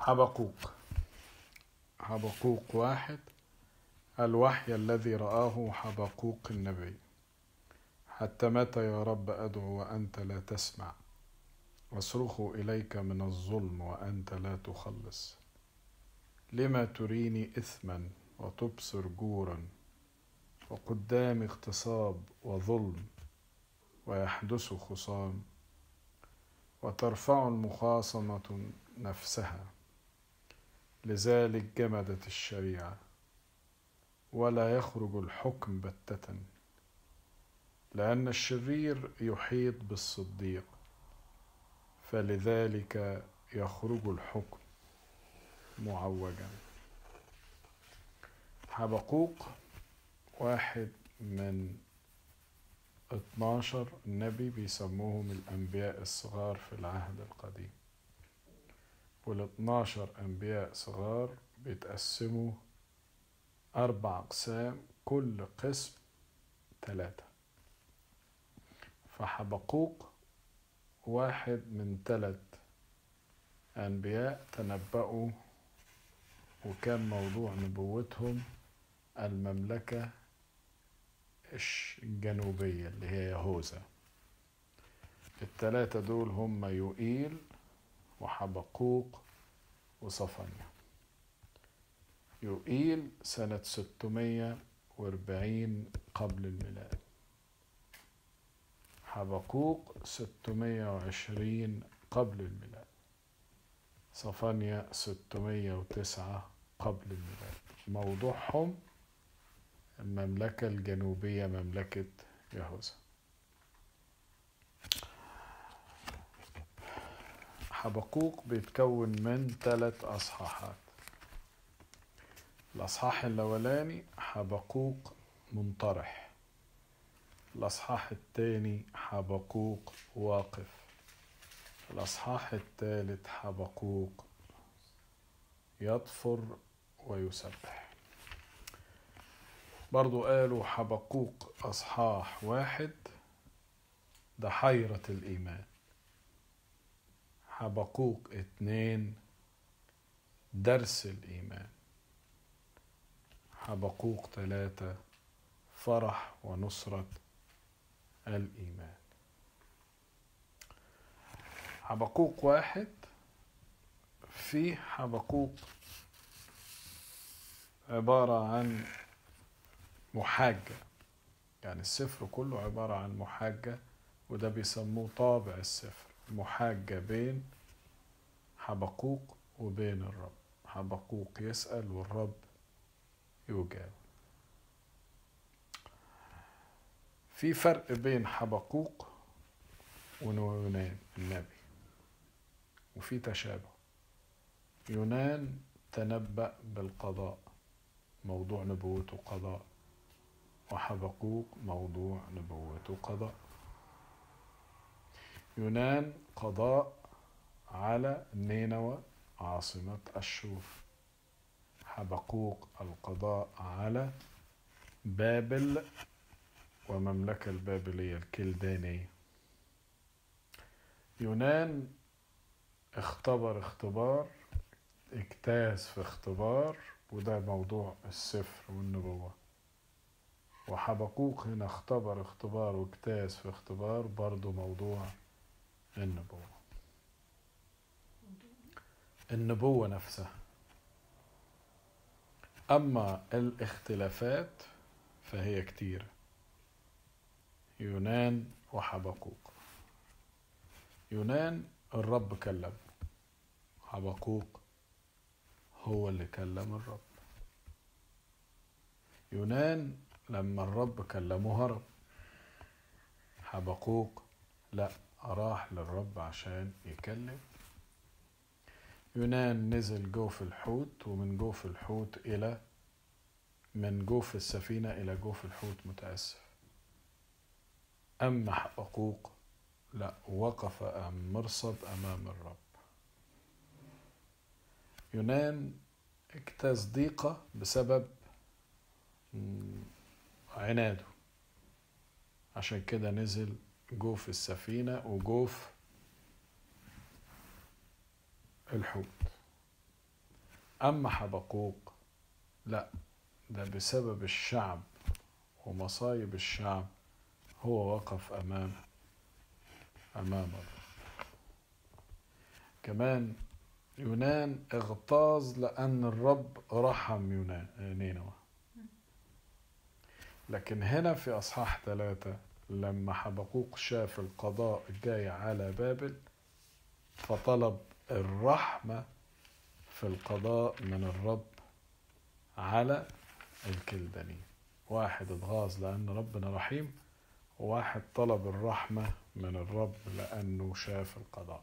حبقوق حبقوق واحد الوحي الذي رآه حبقوق النبي حتى متى يا رب أدعو وأنت لا تسمع واصرخ إليك من الظلم وأنت لا تخلص لما تريني إثما وتبصر جورا وقدام اغتصاب وظلم ويحدث خصام وترفع المخاصمة نفسها لذلك جمدت الشريعة ولا يخرج الحكم بتة لأن الشرير يحيط بالصديق فلذلك يخرج الحكم معوجا حبقوق واحد من 12 نبي بيسموهم الأنبياء الصغار في العهد القديم وال 12 أنبياء صغار بيتقسموا أربع أقسام كل قسم ثلاثة فحبقوق واحد من ثلاث أنبياء تنبأوا وكان موضوع نبوتهم المملكة الجنوبية اللي هي يهوذا التلاتة دول هم يوئيل وحبقوق وصفانيا يوئيل سنة 640 قبل الميلاد حبقوق 620 قبل الميلاد صفانيا 609 قبل الميلاد موضوعهم المملكة الجنوبية مملكة يهوذا حبقوق بيتكون من ثلاث أصحاحات الأصحاح الأولاني حبقوق منطرح الأصحاح الثاني حبقوق واقف الأصحاح الثالث حبقوق يطفر ويسبح برضو قالوا حبقوق أصحاح واحد ده حيرة الإيمان حبقوق اتنين درس الإيمان حبقوق ثلاثة فرح ونصرة الإيمان حبقوق واحد في حبقوق عبارة عن محاجة يعني السفر كله عبارة عن محاجة وده بيسموه طابع السفر محاجة بين حبقوق وبين الرب حبقوق يسأل والرب يجاوب في فرق بين حبقوق ويونان النبي وفي تشابه يونان تنبأ بالقضاء موضوع نبوته قضاء وحبقوق موضوع نبوته قضاء يونان قضاء على نينوى عاصمة أشور حبقوق القضاء على بابل ومملكة البابلية الكلدانية يونان اختبر اختبار اجتاز في اختبار وده موضوع السفر والنبوة وحبقوق هنا اختبر اختبار واجتاز في اختبار برضو موضوع النبوة النبوة نفسها أما الاختلافات فهي كتيرة يونان وحبقوق يونان الرب كلمه حبقوق هو اللي كلم الرب يونان لما الرب كلمه هرب حبقوق لا راح للرب عشان يكلم يونان نزل جوف الحوت ومن جوف الحوت إلى من جوف السفينة إلى جوف الحوت متأسف أما حقوق لا وقف أم مرصد أمام الرب يونان اجتاز ضيقة بسبب عناده عشان كده نزل جوف السفينة وجوف الحوت أما حبقوق لا ده بسبب الشعب ومصايب الشعب هو وقف أمام أمام الله كمان يونان اغتاظ لأن الرب رحم يونان نينوى لكن هنا في أصحاح ثلاثة لما حبقوق شاف القضاء الجاي على بابل فطلب الرحمة في القضاء من الرب على الكلدانيين واحد اتغاظ لأن ربنا رحيم وواحد طلب الرحمة من الرب لأنه شاف القضاء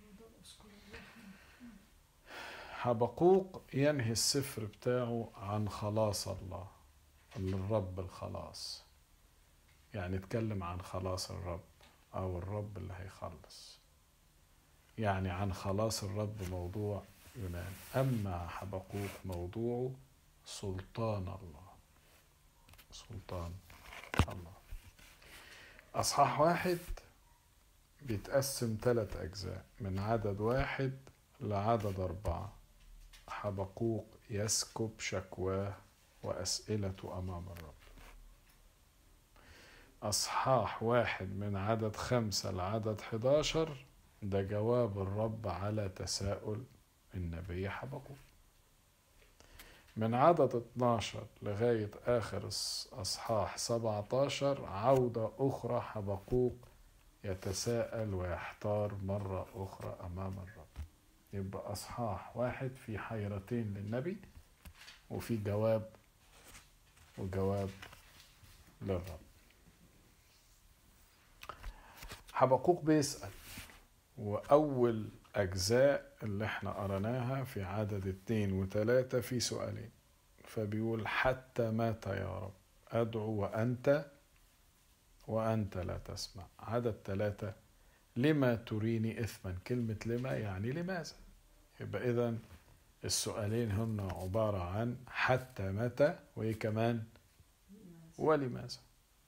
حبقوق ينهي السفر بتاعه عن خلاص الله الرب الخلاص يعني اتكلم عن خلاص الرب أو الرب اللي هيخلص يعني عن خلاص الرب موضوع يونان أما حبقوق موضوعه سلطان الله سلطان الله أصحاح واحد بيتقسم ثلاث أجزاء من عدد واحد لعدد أربعة حبقوق يسكب شكواه وأسئلته أمام الرب أصحاح واحد من عدد خمسة لعدد حداشر ده جواب الرب على تساؤل النبي حبقوق من عدد 12 لغاية آخر أصحاح 17 عودة أخرى حبقوق يتساءل ويحتار مرة أخرى أمام الرب يبقى أصحاح واحد في حيرتين للنبي وفي جواب وجواب للرب حبقوق بيسأل وأول أجزاء اللي احنا قرناها في عدد اتنين وتلاتة في سؤالين فبيقول حتى مات يا رب أدعو وأنت وأنت لا تسمع عدد تلاتة لما تريني إثما كلمة لما يعني لماذا يبقى إذا السؤالين هن عبارة عن حتى متى وإيه كمان ولماذا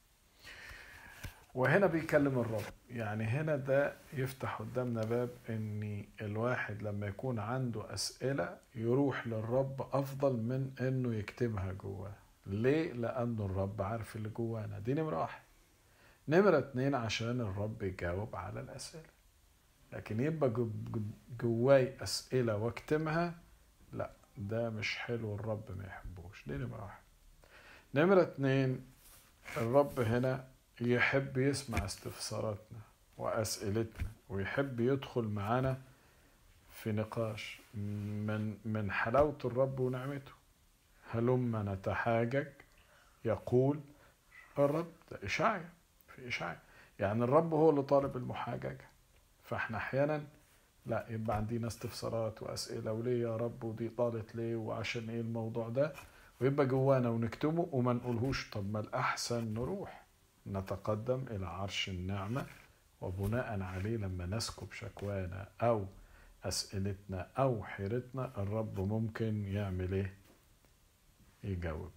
وهنا بيكلم الرب يعني هنا ده يفتح قدامنا باب ان الواحد لما يكون عنده اسئله يروح للرب افضل من انه يكتمها جواه ليه لانه الرب عارف اللي جوانا دي نمره واحد نمره اتنين عشان الرب يجاوب على الاسئله لكن يبقى جواي اسئله واكتمها لا ده مش حلو الرب ما يحبوش دي نمره واحد نمره اتنين الرب هنا يحب يسمع استفساراتنا وأسئلتنا ويحب يدخل معانا في نقاش من من حلاوة الرب ونعمته هلما نتحاجج يقول الرب ده إشاعية في إشاعية يعني الرب هو اللي طالب المحاججة فاحنا أحيانا لا يبقى عندنا استفسارات وأسئلة وليه يا رب ودي طالت ليه وعشان إيه الموضوع ده ويبقى جوانا ونكتمه وما نقولهوش طب ما الأحسن نروح نتقدم إلى عرش النعمة وبناء عليه لما نسكب شكوانا أو أسئلتنا أو حيرتنا الرب ممكن يعمل إيه؟ يجاوبنا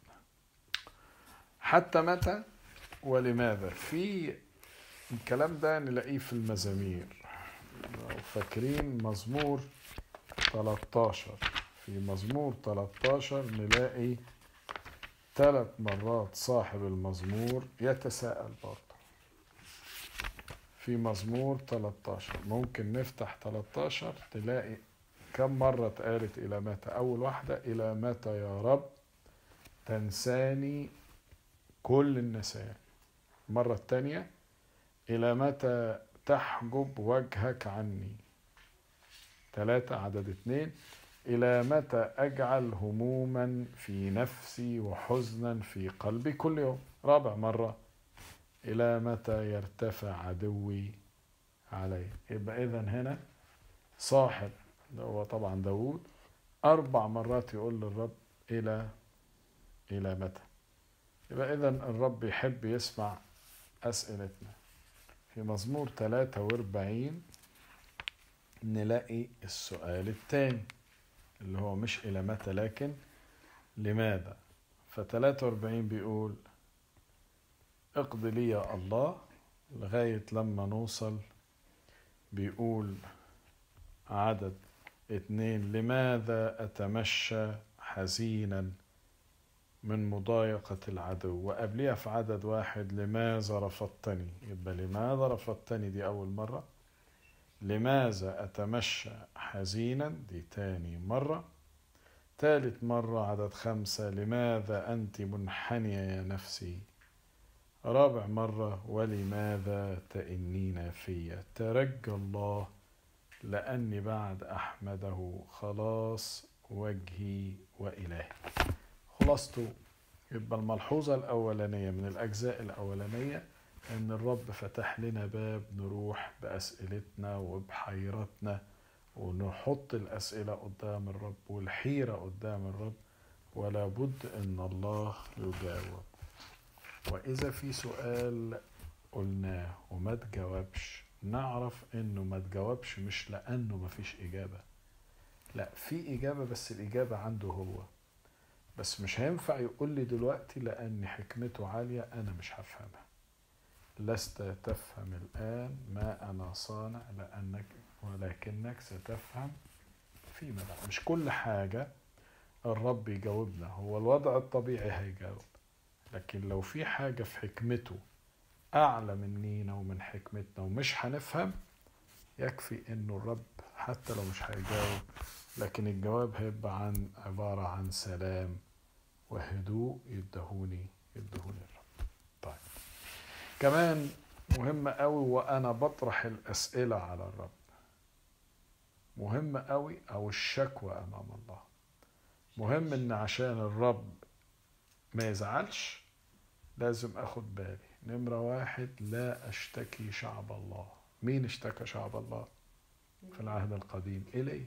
حتى متى ولماذا في الكلام ده نلاقيه في المزامير لو فاكرين مزمور 13 في مزمور 13 نلاقي ثلاث مرات صاحب المزمور يتساءل برضه في مزمور 13 ممكن نفتح 13 تلاقي كم مرة اتقالت إلى متى أول واحدة إلى متى يا رب تنساني كل النسيان المرة الثانية إلى متى تحجب وجهك عني ثلاثة عدد اثنين إلى متى أجعل هموما في نفسي وحزنا في قلبي كل يوم رابع مرة إلى متى يرتفع عدوي علي يبقى إذا هنا صاحب هو طبعا داوود أربع مرات يقول للرب إلى إلى متى يبقى إذا الرب يحب يسمع أسئلتنا في مزمور 43 نلاقي السؤال الثاني اللي هو مش إلى متى لكن لماذا ف 43 بيقول اقضي لي يا الله لغاية لما نوصل بيقول عدد اتنين لماذا أتمشى حزينا من مضايقة العدو وقبلها في عدد واحد لماذا رفضتني يبقى لماذا رفضتني دي أول مرة لماذا أتمشى حزينا دي تاني مرة ثالث مرة عدد خمسة لماذا أنت منحنية يا نفسي رابع مرة ولماذا تئنين في ترجى الله لأني بعد أحمده خلاص وجهي وإلهي خلاصته يبقى الملحوظة الأولانية من الأجزاء الأولانية إن الرب فتح لنا باب نروح بأسئلتنا وبحيرتنا ونحط الأسئلة قدام الرب والحيرة قدام الرب ولا بد إن الله يجاوب وإذا في سؤال قلناه وما تجاوبش نعرف إنه ما تجاوبش مش لأنه ما فيش إجابة لا في إجابة بس الإجابة عنده هو بس مش هينفع يقول لي دلوقتي لأن حكمته عالية أنا مش هفهمها لست تفهم الآن ما أنا صانع لأنك ولكنك ستفهم فيما بعد مش كل حاجة الرب يجاوبنا هو الوضع الطبيعي هيجاوب لكن لو في حاجة في حكمته أعلى منينا ومن حكمتنا ومش هنفهم يكفي إنه الرب حتى لو مش هيجاوب لكن الجواب هيبقى عن عبارة عن سلام وهدوء يدهوني يدهوني الرب طيب كمان مهم قوي وأنا بطرح الأسئلة على الرب مهم قوي أو الشكوى أمام الله مهم إن عشان الرب ما يزعلش لازم أخد بالي نمرة واحد لا أشتكي شعب الله مين اشتكى شعب الله في العهد القديم إلي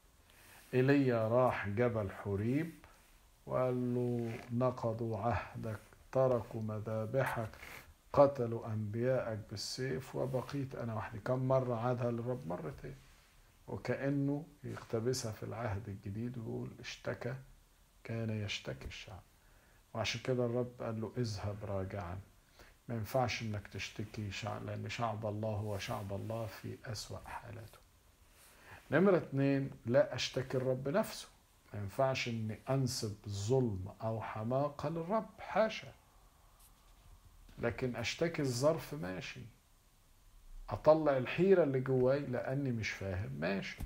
إيليا راح جبل حريب وقال له نقضوا عهدك تركوا مذابحك قتلوا أنبياءك بالسيف وبقيت أنا وحدي كم مرة عادها للرب مرتين وكأنه يقتبسها في العهد الجديد ويقول اشتكى كان يشتكي الشعب وعشان كده الرب قال له اذهب راجعا ما ينفعش انك تشتكي شعب لان شعب الله هو شعب الله في اسوأ حالاته نمرة اتنين لا اشتكي الرب نفسه ما ينفعش اني انسب ظلم او حماقة للرب حاشا لكن اشتكي الظرف ماشي اطلع الحيرة اللي جواي لاني مش فاهم ماشي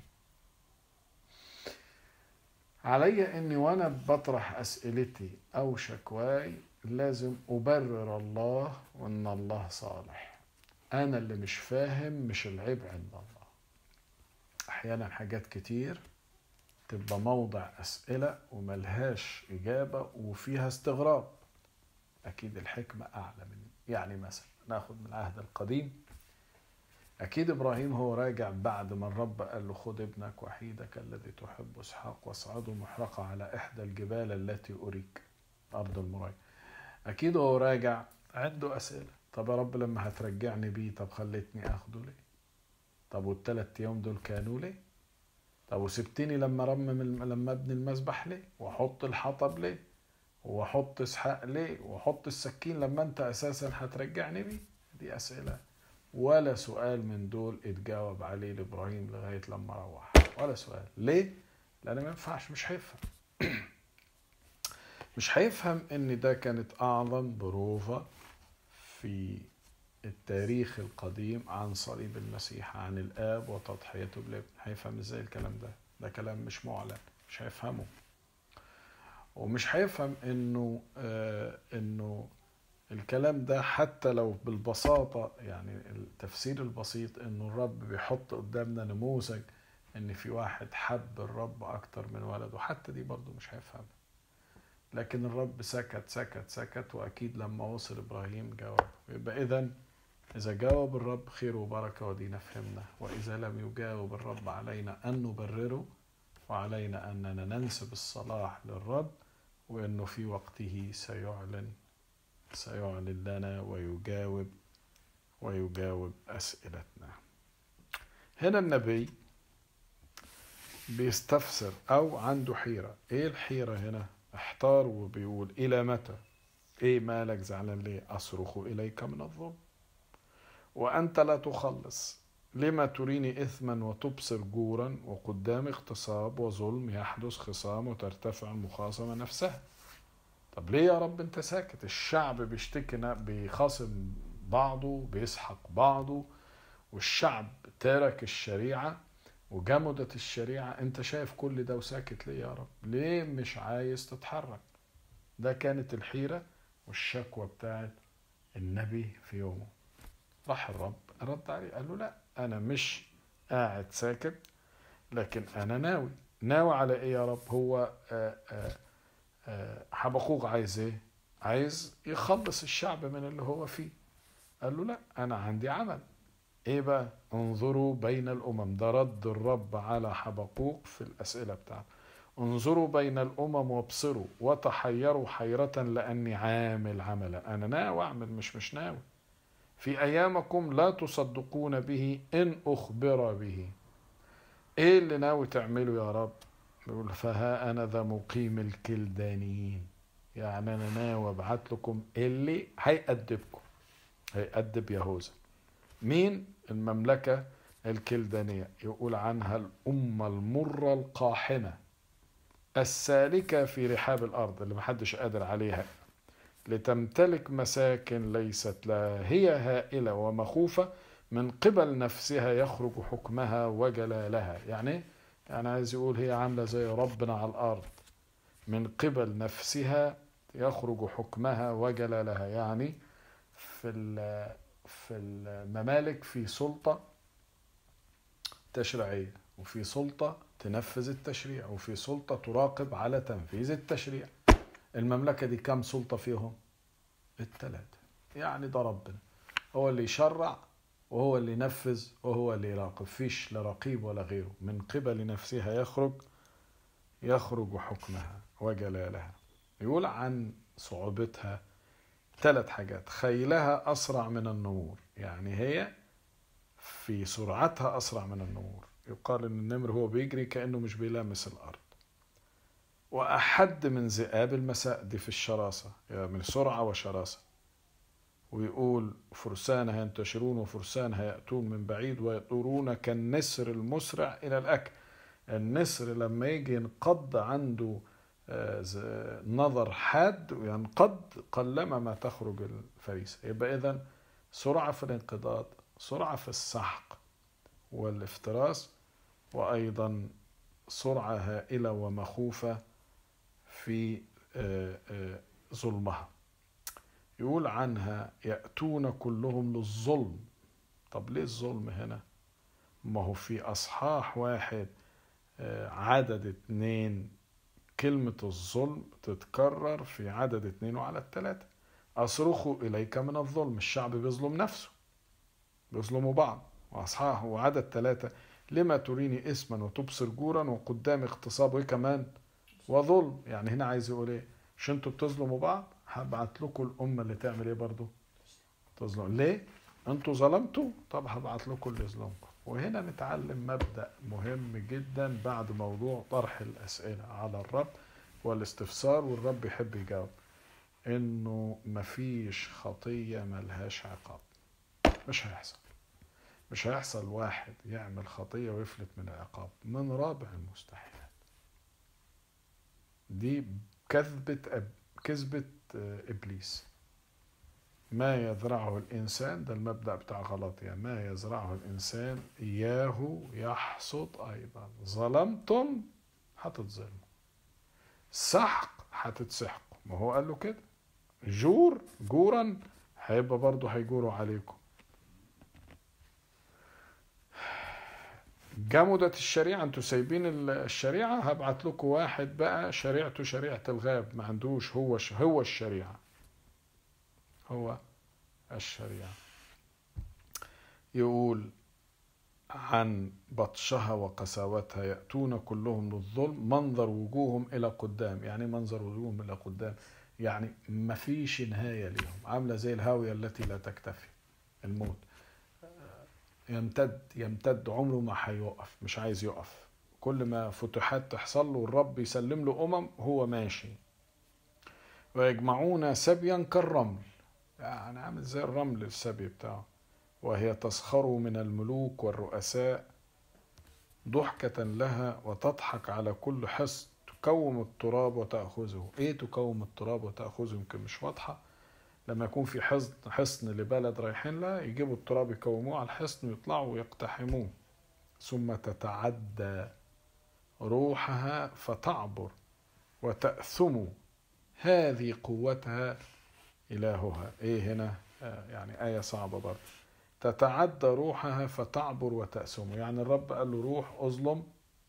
علي اني وانا بطرح اسئلتي او شكواي لازم ابرر الله وان الله صالح انا اللي مش فاهم مش العيب عند الله احيانا حاجات كتير تبقى موضع اسئله وملهاش اجابه وفيها استغراب اكيد الحكمه اعلى من يعني مثلا ناخد من العهد القديم أكيد إبراهيم هو راجع بعد ما الرب قال له خد ابنك وحيدك الذي تحب إسحاق واصعده محرقة على إحدى الجبال التي أريك أرض المراي أكيد هو راجع عنده أسئلة طب يا رب لما هترجعني بيه طب خليتني أخده ليه طب والثلاث أيام دول كانوا ليه طب وسبتني لما رمم لما ابني المسبح ليه واحط الحطب ليه واحط اسحاق ليه واحط السكين لما انت اساسا هترجعني بيه دي اسئله ولا سؤال من دول اتجاوب عليه لابراهيم لغايه لما روح ولا سؤال ليه لان ما ينفعش مش هيفهم مش هيفهم ان ده كانت اعظم بروفة في التاريخ القديم عن صليب المسيح عن الاب وتضحيته بالابن هيفهم ازاي الكلام ده ده كلام مش معلن مش هيفهمه ومش هيفهم انه آه انه الكلام ده حتى لو بالبساطة يعني التفسير البسيط انه الرب بيحط قدامنا نموذج ان في واحد حب الرب اكتر من ولده حتى دي برضه مش هيفهم لكن الرب سكت سكت سكت واكيد لما وصل ابراهيم جاوب يبقى اذا اذا جاوب الرب خير وبركة ودينا فهمنا واذا لم يجاوب الرب علينا ان نبرره وعلينا اننا ننسب الصلاح للرب وانه في وقته سيعلن سيعلن لنا ويجاوب ويجاوب أسئلتنا هنا النبي بيستفسر أو عنده حيرة إيه الحيرة هنا احتار وبيقول إلى متى إيه مالك زعلان ليه أصرخ إليك من الظلم وأنت لا تخلص لما تريني إثما وتبصر جورا وقدام اغتصاب وظلم يحدث خصام وترتفع المخاصمة نفسها طب ليه يا رب انت ساكت الشعب بيشتكي بيخاصم بعضه بيسحق بعضه والشعب ترك الشريعة وجمدت الشريعة انت شايف كل ده وساكت ليه يا رب ليه مش عايز تتحرك ده كانت الحيرة والشكوى بتاعت النبي في يومه راح الرب رد عليه قال له لا انا مش قاعد ساكت لكن انا ناوي ناوي على ايه يا رب هو آآ آآ حبقوق عايز ايه عايز يخلص الشعب من اللي هو فيه قال له لا انا عندي عمل ايه بقى انظروا بين الامم ده رد الرب على حبقوق في الاسئله بتاعته انظروا بين الامم وابصروا وتحيروا حيره لاني عامل عملا انا ناوي اعمل مش مش ناوي في ايامكم لا تصدقون به ان اخبر به ايه اللي ناوي تعمله يا رب بيقول فها انا ذا مقيم الكلدانيين يعني انا ناوي ابعت لكم اللي هيأدبكم هيأدب يهوذا مين المملكة الكلدانية يقول عنها الأمة المرة القاحمة السالكة في رحاب الأرض اللي محدش قادر عليها لتمتلك مساكن ليست لها هي هائلة ومخوفة من قبل نفسها يخرج حكمها وجلالها يعني يعني عايز يقول هي عاملة زي ربنا على الأرض من قبل نفسها يخرج حكمها وجلالها يعني في في الممالك في سلطة تشريعية وفي سلطة تنفذ التشريع وفي سلطة تراقب على تنفيذ التشريع المملكة دي كم سلطة فيهم الثلاثة يعني ده ربنا هو اللي يشرع وهو اللي ينفذ وهو اللي يراقب فيش لا رقيب ولا غيره من قبل نفسها يخرج يخرج حكمها وجلالها يقول عن صعوبتها ثلاث حاجات خيلها أسرع من النمور يعني هي في سرعتها أسرع من النمور يقال إن النمر هو بيجري كأنه مش بيلامس الأرض وأحد من ذئاب المساء دي في الشراسة يعني من سرعة وشراسة ويقول فرسانها ينتشرون وفرسانها يأتون من بعيد ويطورون كالنسر المسرع إلى الأكل النسر لما يجي ينقض عنده نظر حاد وينقض قلما ما تخرج الفريسة يبقى إذا سرعة في الانقضاض سرعة في السحق والافتراس وأيضا سرعة هائلة ومخوفة في ظلمها يقول عنها يأتون كلهم للظلم طب ليه الظلم هنا ما هو في أصحاح واحد عدد اتنين كلمة الظلم تتكرر في عدد اتنين وعلى التلاتة أصرخوا إليك من الظلم الشعب بيظلم نفسه بيظلموا بعض وأصحاح وعدد ثلاثة لما تريني اسما وتبصر جورا وقدام اغتصاب وايه كمان وظلم يعني هنا عايز يقول ايه مش انتوا بتظلموا بعض هبعت لكم الامه اللي تعمل ايه برضو تظلم ليه انتوا ظلمتوا طب هبعت لكم اللي يظلمكم وهنا نتعلم مبدا مهم جدا بعد موضوع طرح الاسئله على الرب والاستفسار والرب يحب يجاوب انه مفيش خطيه ملهاش عقاب مش هيحصل مش هيحصل واحد يعمل خطيه ويفلت من العقاب من رابع المستحيلات دي كذبة أب... كذبة إبليس ما يزرعه الإنسان ده المبدأ بتاع غلط يعني ما يزرعه الإنسان إياه يحصد أيضا ظلمتم هتتظلموا سحق هتتسحقوا ما هو قال له كده جور جورا هيبقى برضه هيجوروا عليكم جمدت الشريعة انتوا سايبين الشريعة هبعت لكم واحد بقى شريعته شريعة الغاب ما عندوش هو هو الشريعة هو الشريعة يقول عن بطشها وقساوتها يأتون كلهم للظلم منظر وجوههم إلى قدام يعني منظر وجوههم إلى قدام يعني ما فيش نهاية ليهم عاملة زي الهاوية التي لا تكتفي الموت يمتد يمتد عمره ما هيقف مش عايز يقف كل ما فتوحات تحصل له الرب يسلم له أمم هو ماشي ويجمعون سبيا كالرمل يعني عامل زي الرمل السبي بتاعه وهي تسخر من الملوك والرؤساء ضحكة لها وتضحك على كل حصن تكوم التراب وتأخذه ايه تكوم التراب وتأخذه يمكن مش واضحة لما يكون في حصن حصن لبلد رايحين لها يجيبوا التراب يكوموه على الحصن ويطلعوا ويقتحموه ثم تتعدى روحها فتعبر وتأثم هذه قوتها إلهها إيه هنا آه يعني آية صعبة برضه تتعدى روحها فتعبر وتأسم يعني الرب قال له روح أظلم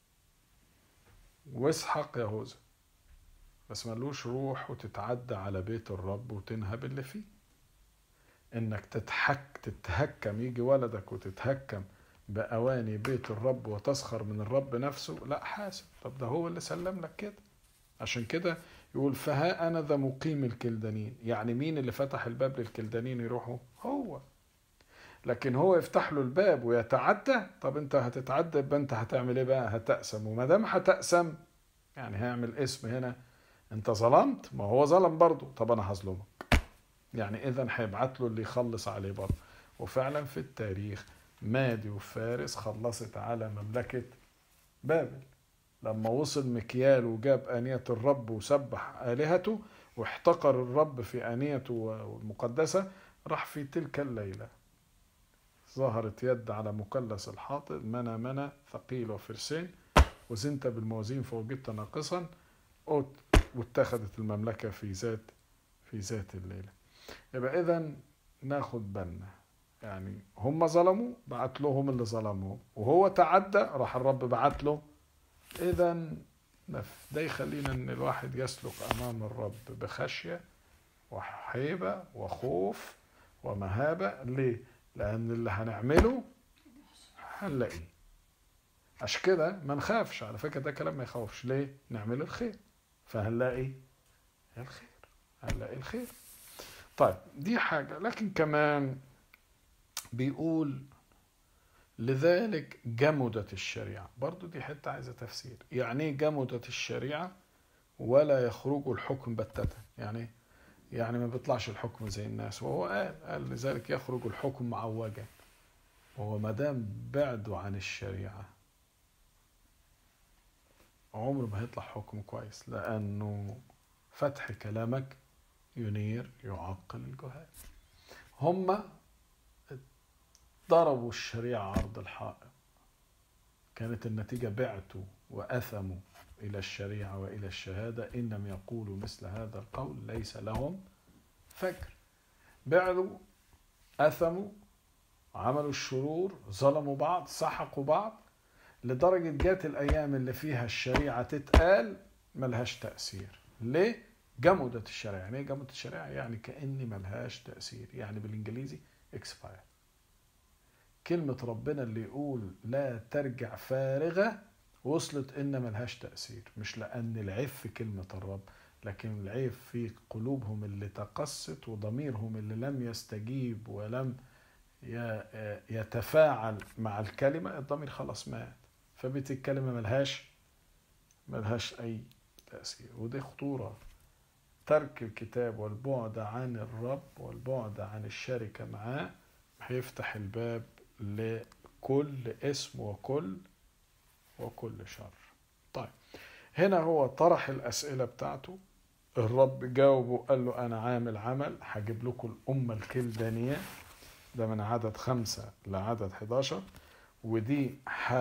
واسحق يهوذا بس ملوش روح وتتعدى على بيت الرب وتنهب اللي فيه انك تتحك تتهكم يجي ولدك وتتهكم بأواني بيت الرب وتسخر من الرب نفسه لا حاسب طب ده هو اللي سلم لك كده عشان كده يقول فها أنا ذا مقيم الكلدانين يعني مين اللي فتح الباب للكلدانين يروحوا هو لكن هو يفتح له الباب ويتعدى طب انت هتتعدى يبقى انت هتعمل ايه بقى هتأسم وما دام هتأسم يعني هيعمل اسم هنا انت ظلمت ما هو ظلم برضه طب انا هظلمك يعني اذا هيبعت له اللي يخلص عليه برضه وفعلا في التاريخ مادي وفارس خلصت على مملكة بابل لما وصل مكيال وجاب آنية الرب وسبح آلهته واحتقر الرب في آنيته المقدسة راح في تلك الليلة ظهرت يد على مثلث الحاطب منى منى ثقيل وفرسين وزنت بالموازين فوجدت ناقصا واتخذت المملكة في ذات في ذات الليلة يبقى إذا ناخد بالنا يعني هم ظلموا بعت لهم اللي ظلمهم وهو تعدى راح الرب بعت له اذا ده يخلينا ان الواحد يسلك امام الرب بخشيه وهيبه وخوف ومهابه ليه؟ لان اللي هنعمله هنلاقيه عشان كده ما نخافش على فكره ده كلام ما يخوفش ليه؟ نعمل الخير فهنلاقي الخير هنلاقي الخير طيب دي حاجه لكن كمان بيقول لذلك جمدت الشريعة برضو دي حتة عايزة تفسير يعني ايه جمدت الشريعة ولا يخرج الحكم بتة يعني يعني ما بيطلعش الحكم زي الناس وهو قال قال لذلك يخرج الحكم معوجا وهو ما دام بعدوا عن الشريعة عمره ما هيطلع حكم كويس لأنه فتح كلامك ينير يعقل الجهال هم ضربوا الشريعة عرض الحائط كانت النتيجة بعتوا وأثموا إلى الشريعة وإلى الشهادة إن لم يقولوا مثل هذا القول ليس لهم فكر بعدوا أثموا عملوا الشرور ظلموا بعض سحقوا بعض لدرجة جات الأيام اللي فيها الشريعة تتقال ملهاش تأثير ليه؟ جمدت الشريعة يعني ايه جمدت الشريعة؟ يعني كأن ملهاش تأثير يعني بالإنجليزي expired كلمة ربنا اللي يقول لا ترجع فارغة وصلت إن ملهاش تأثير مش لأن العيب في كلمة الرب لكن العيب في قلوبهم اللي تقست وضميرهم اللي لم يستجيب ولم يتفاعل مع الكلمة الضمير خلاص مات فبيت الكلمة ملهاش ملهاش أي تأثير ودي خطورة ترك الكتاب والبعد عن الرب والبعد عن الشركة معاه هيفتح الباب لكل اسم وكل وكل شر طيب هنا هو طرح الأسئلة بتاعته الرب جاوبه قال له أنا عامل عمل هجيب لكم الأمة الكلدانية ده من عدد خمسة لعدد 11 ودي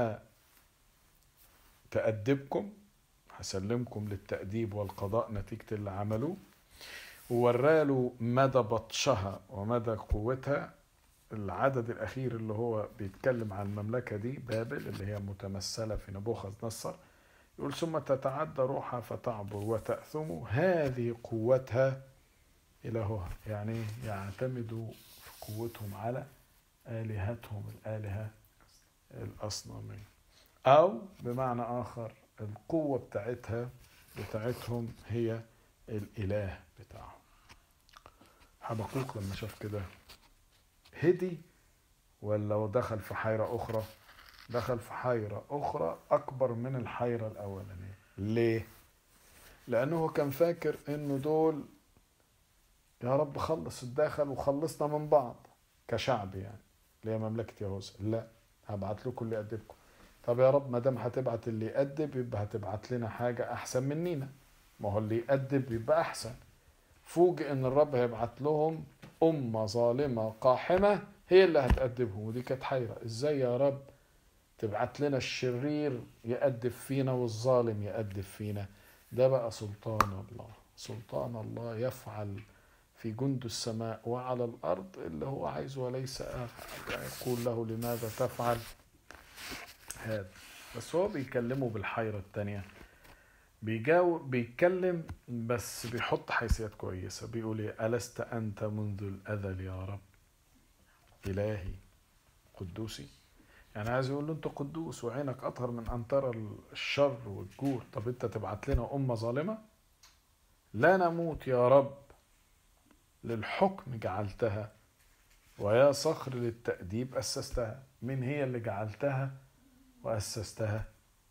هتأدبكم هسلمكم للتأديب والقضاء نتيجة اللي عملوه ووراله مدى بطشها ومدى قوتها العدد الأخير اللي هو بيتكلم عن المملكة دي بابل اللي هي متمثلة في نبوخذ نصر يقول ثم تتعدى روحها فتعبر وتأثم هذه قوتها إلهها يعني يعتمدوا في قوتهم على آلهتهم الآلهة الأصنامية أو بمعنى آخر القوة بتاعتها بتاعتهم هي الإله بتاعهم حبقوق لما شاف كده هدي ولا دخل في حيرة أخرى دخل في حيرة أخرى أكبر من الحيرة الأولانية ليه؟ لأنه هو كان فاكر إنه دول يا رب خلص الداخل وخلصنا من بعض كشعب يعني اللي هي مملكة يهوذا لا هبعت لكم اللي يأدبكم طب يا رب ما دام هتبعت اللي يأدب يبقى هتبعت لنا حاجة أحسن منينا ما هو اللي يأدب يبقى أحسن فوجئ إن الرب هيبعت لهم أمة ظالمة قاحمة هي اللي هتأدبهم ودي كانت حيرة إزاي يا رب تبعت لنا الشرير يأدب فينا والظالم يأدب فينا ده بقى سلطان الله سلطان الله يفعل في جند السماء وعلى الأرض اللي هو عايزه وليس يقول له لماذا تفعل هذا بس هو بيكلمه بالحيرة التانية بيجاوب بيتكلم بس بيحط حيثيات كويسة بيقول ايه ألست أنت منذ الأزل يا رب إلهي قدوسي يعني عايز يقول له انت قدوس وعينك اطهر من ان ترى الشر والجور طب انت تبعت لنا امه ظالمه لا نموت يا رب للحكم جعلتها ويا صخر للتأديب أسستها من هي اللي جعلتها وأسستها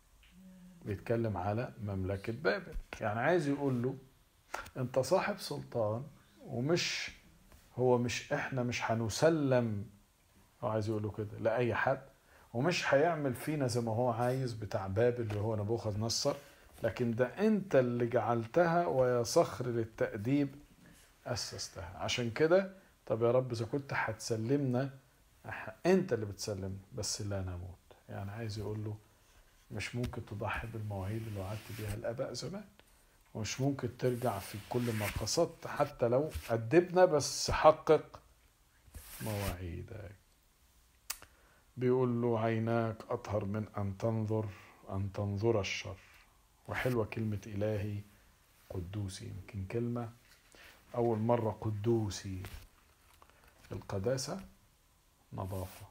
بيتكلم على مملكة بابل يعني عايز يقول له انت صاحب سلطان ومش هو مش احنا مش هنسلم هو عايز يقول له كده لأي حد ومش هيعمل فينا زي ما هو عايز بتاع بابل اللي هو نبوخذ نصر لكن ده انت اللي جعلتها ويا صخر للتأديب أسستها عشان كده طب يا رب إذا كنت هتسلمنا أنت اللي بتسلمنا بس لا نموت يعني عايز يقول له مش ممكن تضحي بالمواعيد اللي وعدت بيها الآباء زمان ومش ممكن ترجع في كل ما قصدت حتى لو أدبنا بس حقق مواعيدك بيقول له عيناك أطهر من أن تنظر أن تنظر الشر وحلوة كلمة إلهي قدوسي يمكن كلمة أول مرة قدوسي القداسة نظافة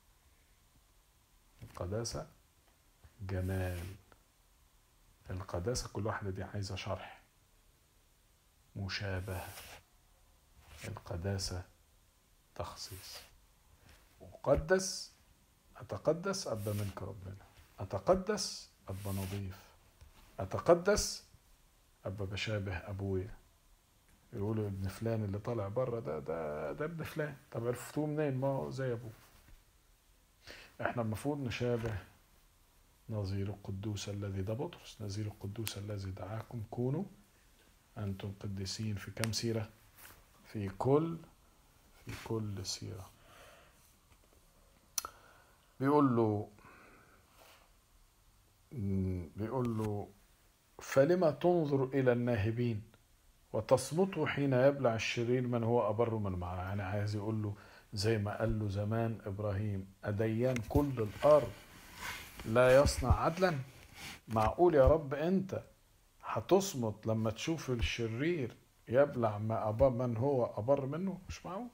القداسة جمال القداسة كل واحدة دي عايزة شرح مشابهة القداسة تخصيص أقدس أتقدس أبقى منك ربنا أتقدس أبقى نظيف أتقدس أبقى بشابه أبويا يقولوا ابن فلان اللي طالع بره ده ده ده ابن فلان طب عرفتوه منين ما هو زي ابوه احنا المفروض نشابه نظير القدوس الذي ده بطرس نظير القدوس الذي دعاكم كونوا انتم قديسين في كم سيره في كل في كل سيره بيقول له بيقول له فلما تنظر الى الناهبين وتصمته حين يبلع الشرير من هو أبر من معه يعني عايز يقول له زي ما قال له زمان إبراهيم أديان كل الأرض لا يصنع عدلا معقول يا رب أنت هتصمت لما تشوف الشرير يبلع ما أبر من هو أبر منه مش معقول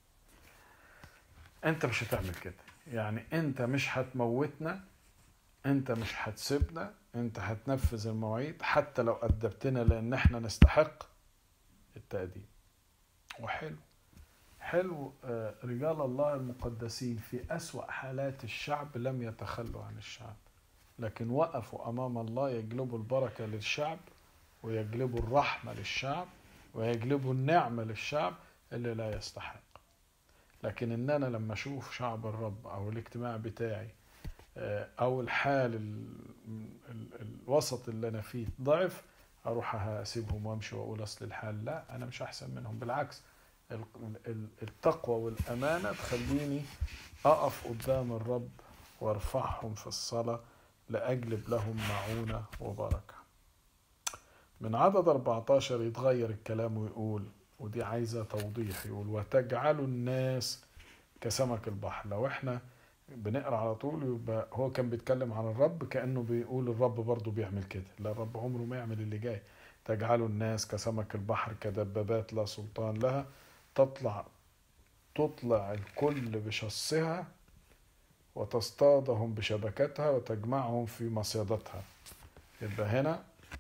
أنت مش هتعمل كده يعني أنت مش هتموتنا أنت مش هتسيبنا أنت هتنفذ المواعيد حتى لو أدبتنا لأن احنا نستحق التأديب وحلو حلو رجال الله المقدسين في أسوأ حالات الشعب لم يتخلوا عن الشعب لكن وقفوا أمام الله يجلبوا البركة للشعب ويجلبوا الرحمة للشعب ويجلبوا النعمة للشعب اللي لا يستحق لكن ان انا لما اشوف شعب الرب او الاجتماع بتاعي او الحال ال ال الوسط اللي انا فيه ضعف اروح اسيبهم وامشي واقول اصل الحال لا انا مش احسن منهم بالعكس التقوى والامانه تخليني اقف قدام الرب وارفعهم في الصلاه لاجلب لهم معونه وبركه من عدد 14 يتغير الكلام ويقول ودي عايزه توضيح يقول وتجعلوا الناس كسمك البحر لو احنا بنقرا على طول يبقى هو كان بيتكلم عن الرب كانه بيقول الرب برضه بيعمل كده لا الرب عمره ما يعمل اللي جاي تجعلوا الناس كسمك البحر كدبابات لا سلطان لها تطلع تطلع الكل بشصها وتصطادهم بشبكتها وتجمعهم في مصيدتها يبقى هنا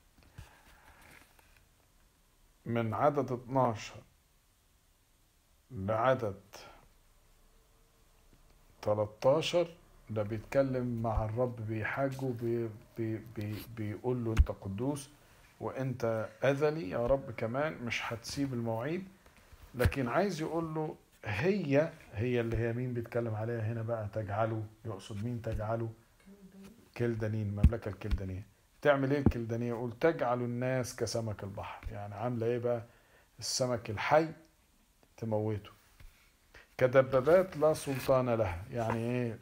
من عدد 12 لعدد 13 ده بيتكلم مع الرب بيحاجه بي بي بي بيقول له انت قدوس وانت اذلي يا رب كمان مش هتسيب المواعيد لكن عايز يقول له هي هي اللي هي مين بيتكلم عليها هنا بقى تجعله يقصد مين تجعله كلدانين المملكة الكلدانية تعمل ايه الكلدانية يقول تجعل الناس كسمك البحر يعني عاملة ايه بقى السمك الحي تموته كدبابات لا سلطان لها يعني ايه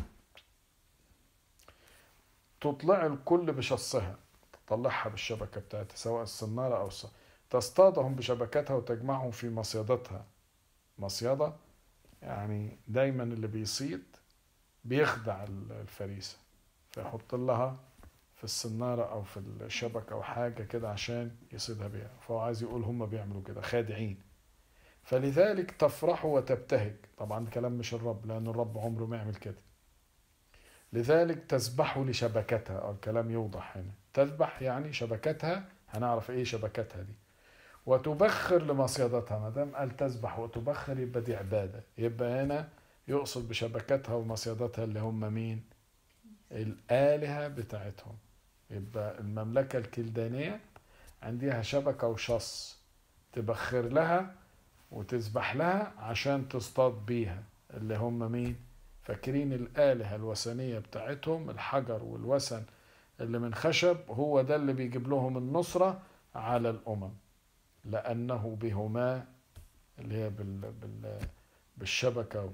تطلع الكل بشصها تطلعها بالشبكة بتاعتها سواء الصنارة أو الص... تصطادهم بشبكتها وتجمعهم في مصيدتها مصيدة يعني دايما اللي بيصيد بيخدع الفريسة فيحط لها في الصنارة أو في الشبكة أو حاجة كده عشان يصيدها بيها فهو عايز يقول هم بيعملوا كده خادعين فلذلك تفرح وتبتهج طبعا كلام مش الرب لأن الرب عمره ما يعمل كده لذلك تسبح لشبكتها أو الكلام يوضح هنا تسبح يعني شبكتها هنعرف ايه شبكتها دي وتبخر لمصيدتها ما دام قال تسبح وتبخر يبقى دي عباده يبقى هنا يقصد بشبكتها ومصيدتها اللي هم مين الالهه بتاعتهم يبقى المملكه الكلدانيه عندها شبكه وشص تبخر لها وتسبح لها عشان تصطاد بيها اللي هم مين فاكرين الالهه الوثنيه بتاعتهم الحجر والوثن اللي من خشب هو ده اللي بيجيب لهم النصرة على الأمم لأنه بهما اللي هي بال بال بالشبكة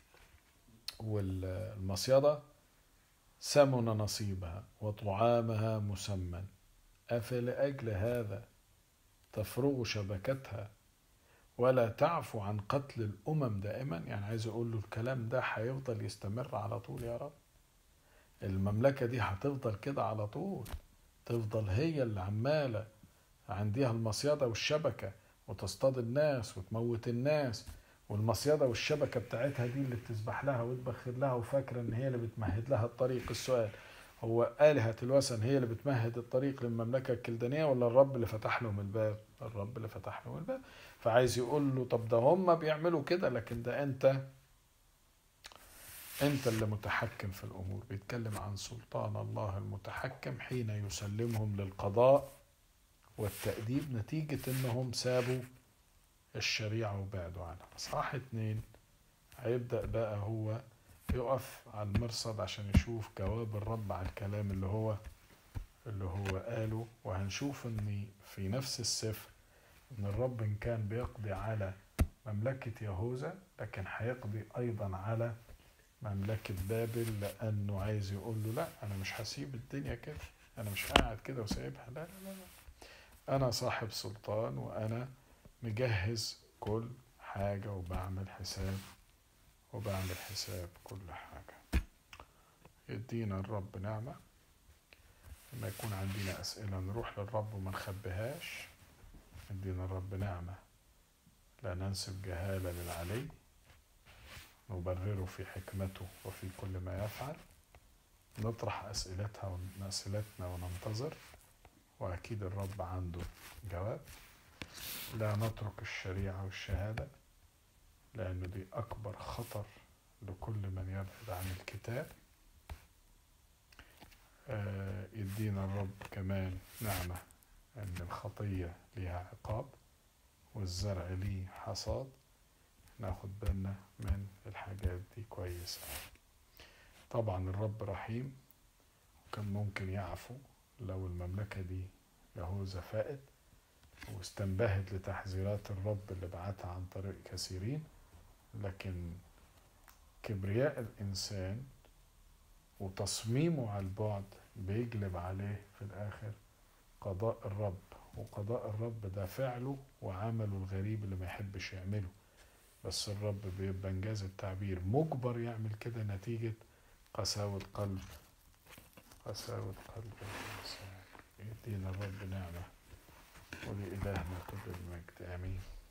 والمصيدة سمن نصيبها وطعامها مسمن أفلأجل هذا تفرغ شبكتها ولا تعفو عن قتل الأمم دائما يعني عايز أقول له الكلام ده هيفضل يستمر على طول يا رب المملكة دي هتفضل كده على طول تفضل هي اللي عمالة عندها المصيدة والشبكة وتصطاد الناس وتموت الناس والمصيدة والشبكة بتاعتها دي اللي بتسبح لها وتبخر لها وفاكرة ان هي اللي بتمهد لها الطريق السؤال هو آلهة الوثن هي اللي بتمهد الطريق للمملكة الكلدانية ولا الرب اللي فتح لهم الباب الرب اللي فتح لهم الباب فعايز يقول له طب ده هم بيعملوا كده لكن ده انت انت اللي متحكم في الامور بيتكلم عن سلطان الله المتحكم حين يسلمهم للقضاء والتأديب نتيجة انهم سابوا الشريعة وبعدوا عنها اصحاح اتنين هيبدأ بقى هو يقف على المرصد عشان يشوف جواب الرب على الكلام اللي هو اللي هو قاله وهنشوف ان في نفس السفر ان الرب ان كان بيقضي على مملكة يهوذا لكن هيقضي ايضا على مملكة بابل لأنه عايز يقول له لا أنا مش هسيب الدنيا كده أنا مش قاعد كده وسايبها لا لا لا أنا صاحب سلطان وأنا مجهز كل حاجة وبعمل حساب وبعمل حساب كل حاجة يدينا الرب نعمة لما يكون عندنا أسئلة نروح للرب وما نخبيهاش يدينا الرب نعمة لا ننسب جهالة للعلي نبرره في حكمته وفي كل ما يفعل نطرح أسئلتها أسئلتنا وننتظر وأكيد الرب عنده جواب لا نترك الشريعة والشهادة لأن دي أكبر خطر لكل من يبعد عن الكتاب يدينا الرب كمان نعمة أن الخطية لها عقاب والزرع ليه حصاد ناخد بالنا من الحاجات دي كويس طبعا الرب رحيم وكان ممكن يعفو لو المملكة دي يهوذا فائت واستنبهت لتحذيرات الرب اللي بعتها عن طريق كثيرين لكن كبرياء الإنسان وتصميمه على البعد بيجلب عليه في الآخر قضاء الرب وقضاء الرب ده فعله وعمله الغريب اللي ما يحبش يعمله بس الرب بيبقى انجاز التعبير مجبر يعمل كده نتيجة قساوة قلب قساوة قلب الإنسان يدينا الرب نعمة ولإلهنا كل المجد آمين